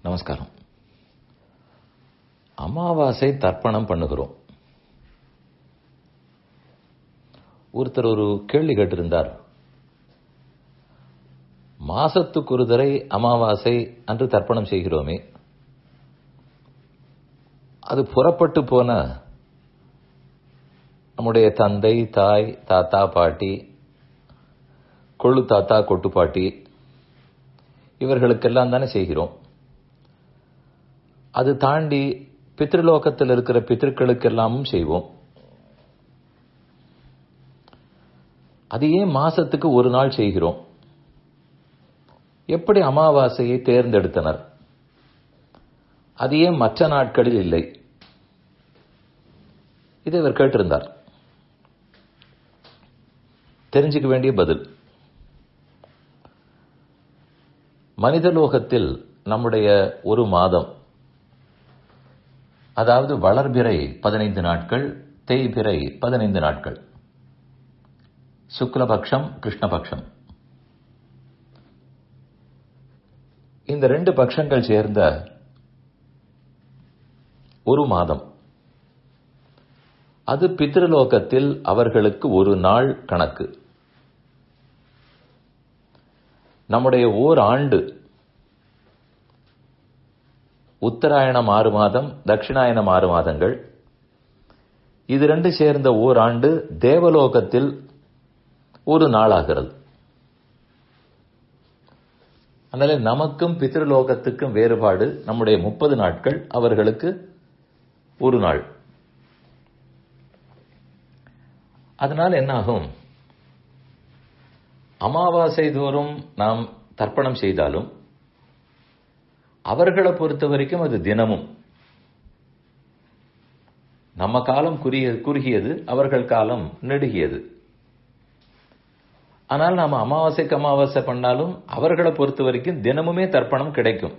நமஸ்காரம் அமாவாசை தர்ப்பணம் பண்ணுகிறோம் ஒருத்தர் ஒரு கேள்வி கேட்டிருந்தார் மாசத்துக்கு ஒரு தடவை அமாவாசை அன்று தர்ப்பணம் செய்கிறோமே அது புறப்பட்டு போன நம்முடைய தந்தை தாய் தாத்தா பாட்டி கொள்ளு தாத்தா கொட்டு பாட்டி இவர்களுக்கெல்லாம் தானே செய்கிறோம் அது தாண்டி பித்ருலோகத்தில் இருக்கிற பித்திருக்களுக்கெல்லாமும் செய்வோம் அது ஏன் மாசத்துக்கு ஒரு நாள் செய்கிறோம் எப்படி அமாவாசையை தேர்ந்தெடுத்தனர் அது ஏன் மற்ற நாட்களில் இல்லை இதை இவர் கேட்டிருந்தார் தெரிஞ்சுக்க வேண்டிய பதில் மனிதலோகத்தில் நம்முடைய ஒரு மாதம் அதாவது வளர்பிறை பதினைந்து நாட்கள் தேய்பிறை பதினைந்து நாட்கள் சுக்லபக்ஷம் கிருஷ்ணபக்ஷம் இந்த ரெண்டு பட்சங்கள் சேர்ந்த ஒரு மாதம் அது பித்ருலோகத்தில் அவர்களுக்கு ஒரு நாள் கணக்கு நம்முடைய ஓர் ஆண்டு உத்தராயணம் ஆறு மாதம் தட்சிணாயனம் ஆறு மாதங்கள் இது ரெண்டு சேர்ந்த ஓர் ஆண்டு தேவலோகத்தில் ஒரு நாளாகிறது அதனால நமக்கும் பித்ருலோகத்துக்கும் வேறுபாடு நம்முடைய முப்பது நாட்கள் அவர்களுக்கு ஒரு நாள் அதனால் என்னாகும் அமாவாசை தோறும் நாம் தர்ப்பணம் செய்தாலும் அவர்களை பொறுத்த வரைக்கும் அது தினமும் நம்ம காலம் குறுகிய குறுகியது அவர்கள் காலம் நெடுகியது ஆனால் நாம அமாவாசைக்கு அமாவாசை பண்ணாலும் அவர்களை பொறுத்த வரைக்கும் தினமுமே தர்ப்பணம் கிடைக்கும்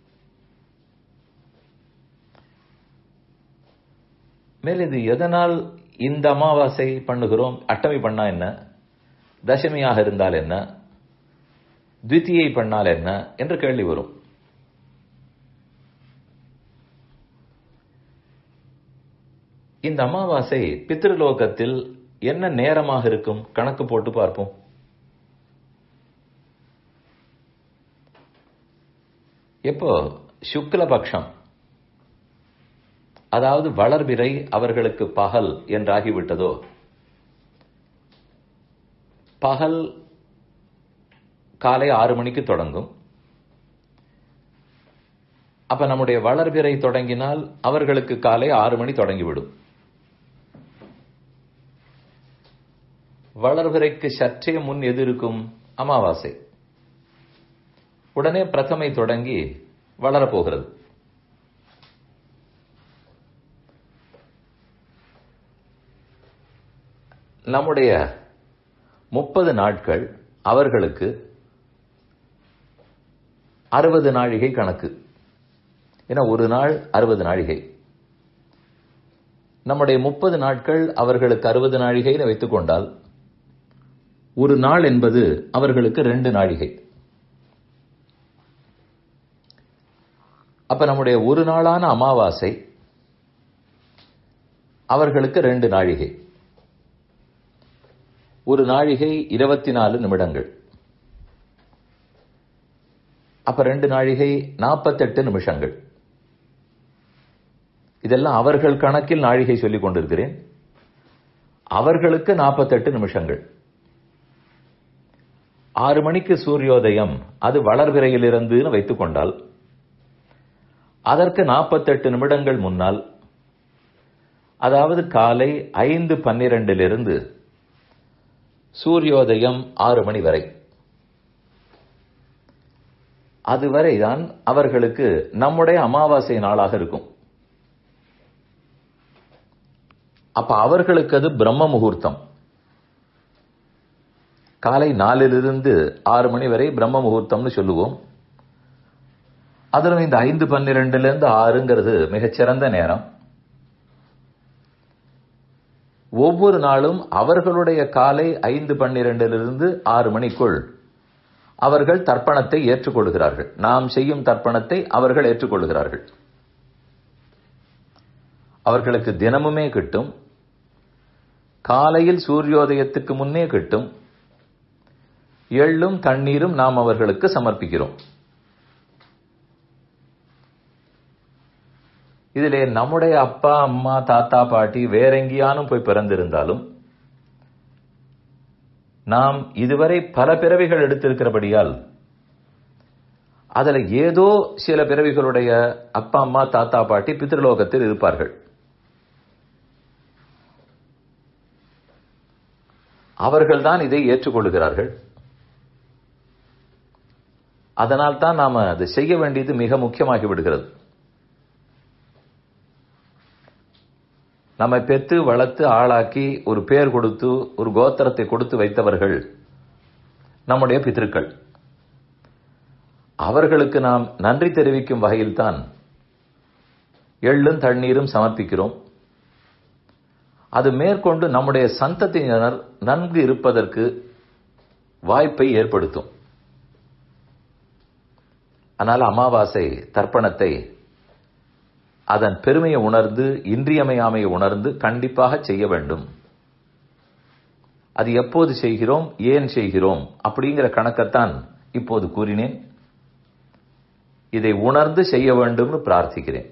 மேல் இது எதனால் இந்த அமாவாசை பண்ணுகிறோம் அட்டமி பண்ணா என்ன தசமியாக இருந்தால் என்ன துவித்தியை பண்ணால் என்ன என்று கேள்வி வரும் இந்த அமாவாசை பித்ருலோகத்தில் என்ன நேரமாக இருக்கும் கணக்கு போட்டு பார்ப்போம் எப்போ சுக்லபக்ஷம் அதாவது வளர்பிறை அவர்களுக்கு பகல் என்றாகிவிட்டதோ பகல் காலை ஆறு மணிக்கு தொடங்கும் அப்ப நம்முடைய வளர்பிறை தொடங்கினால் அவர்களுக்கு காலை ஆறு மணி தொடங்கிவிடும் வளர்பிறைக்கு சற்றே முன் எது இருக்கும் அமாவாசை உடனே பிரதமை தொடங்கி வளரப்போகிறது நம்முடைய முப்பது நாட்கள் அவர்களுக்கு அறுபது நாழிகை கணக்கு ஏன்னா ஒரு நாள் அறுபது நாழிகை நம்முடைய முப்பது நாட்கள் அவர்களுக்கு அறுபது நாழிகைன்னு வைத்துக் கொண்டால் ஒரு நாள் என்பது அவர்களுக்கு ரெண்டு நாழிகை அப்ப நம்முடைய ஒரு நாளான அமாவாசை அவர்களுக்கு ரெண்டு நாழிகை ஒரு நாழிகை இருபத்தி நாலு நிமிடங்கள் அப்ப ரெண்டு நாழிகை நாற்பத்தெட்டு நிமிஷங்கள் இதெல்லாம் அவர்கள் கணக்கில் நாழிகை சொல்லிக் கொண்டிருக்கிறேன் அவர்களுக்கு நாற்பத்தெட்டு நிமிஷங்கள் ஆறு மணிக்கு சூரியோதயம் அது வளர்பிறையிலிருந்து வைத்துக் கொண்டால் அதற்கு நாற்பத்தெட்டு நிமிடங்கள் முன்னால் அதாவது காலை ஐந்து பன்னிரண்டிலிருந்து சூரியோதயம் ஆறு மணி வரை அதுவரை தான் அவர்களுக்கு நம்முடைய அமாவாசை நாளாக இருக்கும் அப்ப அவர்களுக்கு அது பிரம்ம முகூர்த்தம் காலை நாலிலிருந்து ஆறு மணி வரை பிரம்ம முகூர்த்தம்னு சொல்லுவோம் அதிலும் இந்த ஐந்து பன்னிரெண்டுல இருந்து ஆறுங்கிறது மிகச்சிறந்த நேரம் ஒவ்வொரு நாளும் அவர்களுடைய காலை ஐந்து பன்னிரெண்டிலிருந்து ஆறு மணிக்குள் அவர்கள் தர்ப்பணத்தை ஏற்றுக்கொள்கிறார்கள் நாம் செய்யும் தர்ப்பணத்தை அவர்கள் ஏற்றுக்கொள்கிறார்கள் அவர்களுக்கு தினமுமே கிட்டும் காலையில் சூரியோதயத்துக்கு முன்னே கிட்டும் எள்ளும் தண்ணீரும் நாம் அவர்களுக்கு சமர்ப்பிக்கிறோம் இதிலே நம்முடைய அப்பா அம்மா தாத்தா பாட்டி வேற எங்கேயானும் போய் பிறந்திருந்தாலும் நாம் இதுவரை பல பிறவிகள் எடுத்திருக்கிறபடியால் அதுல ஏதோ சில பிறவிகளுடைய அப்பா அம்மா தாத்தா பாட்டி பித்ருலோகத்தில் இருப்பார்கள் அவர்கள்தான் இதை ஏற்றுக்கொள்கிறார்கள் அதனால் தான் நாம அதை செய்ய வேண்டியது மிக முக்கியமாகி விடுகிறது நம்மை பெற்று வளர்த்து ஆளாக்கி ஒரு பேர் கொடுத்து ஒரு கோத்திரத்தை கொடுத்து வைத்தவர்கள் நம்முடைய பித்திருக்கள் அவர்களுக்கு நாம் நன்றி தெரிவிக்கும் வகையில்தான் எள்ளும் தண்ணீரும் சமர்ப்பிக்கிறோம் அது மேற்கொண்டு நம்முடைய சந்ததியினர் நன்கு இருப்பதற்கு வாய்ப்பை ஏற்படுத்தும் ஆனால் அமாவாசை தர்ப்பணத்தை அதன் பெருமையை உணர்ந்து இன்றியமையாமையை உணர்ந்து கண்டிப்பாக செய்ய வேண்டும் அது எப்போது செய்கிறோம் ஏன் செய்கிறோம் அப்படிங்கிற கணக்கத்தான் இப்போது கூறினேன் இதை உணர்ந்து செய்ய வேண்டும்னு பிரார்த்திக்கிறேன்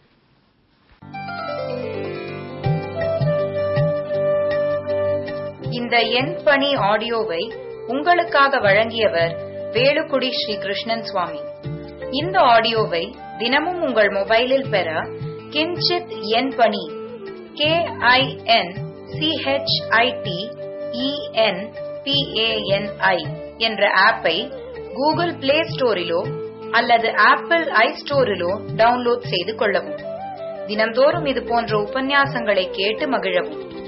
இந்த எண் பணி ஆடியோவை உங்களுக்காக வழங்கியவர் வேலுக்குடி ஸ்ரீ கிருஷ்ணன் சுவாமி இந்த ஆடியோவை தினமும் உங்கள் மொபைலில் பெற கிஞ்சித் எண் பணி கே ஐ என் சிஹெச்ஐடி இஎன் பிஏஎன்ஐ என்ற ஆப்பை கூகுள் பிளே ஸ்டோரிலோ அல்லது ஆப்பிள் ஐ ஸ்டோரிலோ டவுன்லோட் செய்து கொள்ளவும் தினம்தோறும் இது போன்ற உபன்யாசங்களை கேட்டு மகிழவும்